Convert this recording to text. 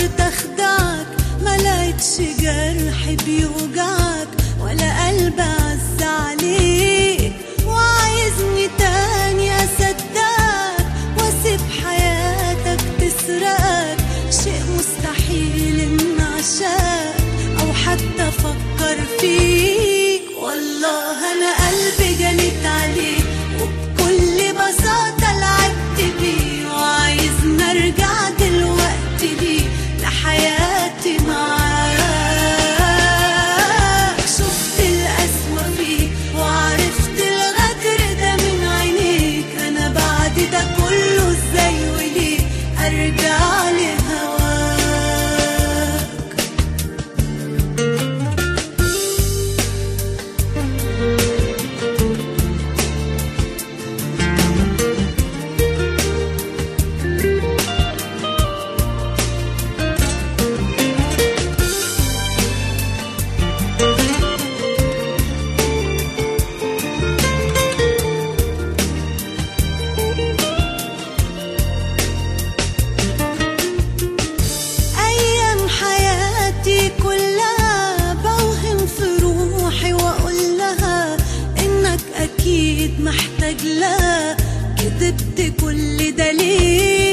فكرت اخدعك ما لقيتش جرح بيوجعك ولا قلب عز عليك وعايزني تاني اصدقك واسيب حياتك تسرقك شيء مستحيل ان عشاك او حتى افكر فيك والله انا قلبي جنيت عليك وبكل بساطة لعبت بيه وعايز نرجع دلوقتي ليه لحياتي معاك شفت القسوة فيك وعرفت الغدر ده من عينيك انا بعد ده كله ازاي وليه ارجع لهواك أيام حياتي كلها بوهم في روحي وأقول لها إنك أكيد محتاج لها كذبت كل ده ليه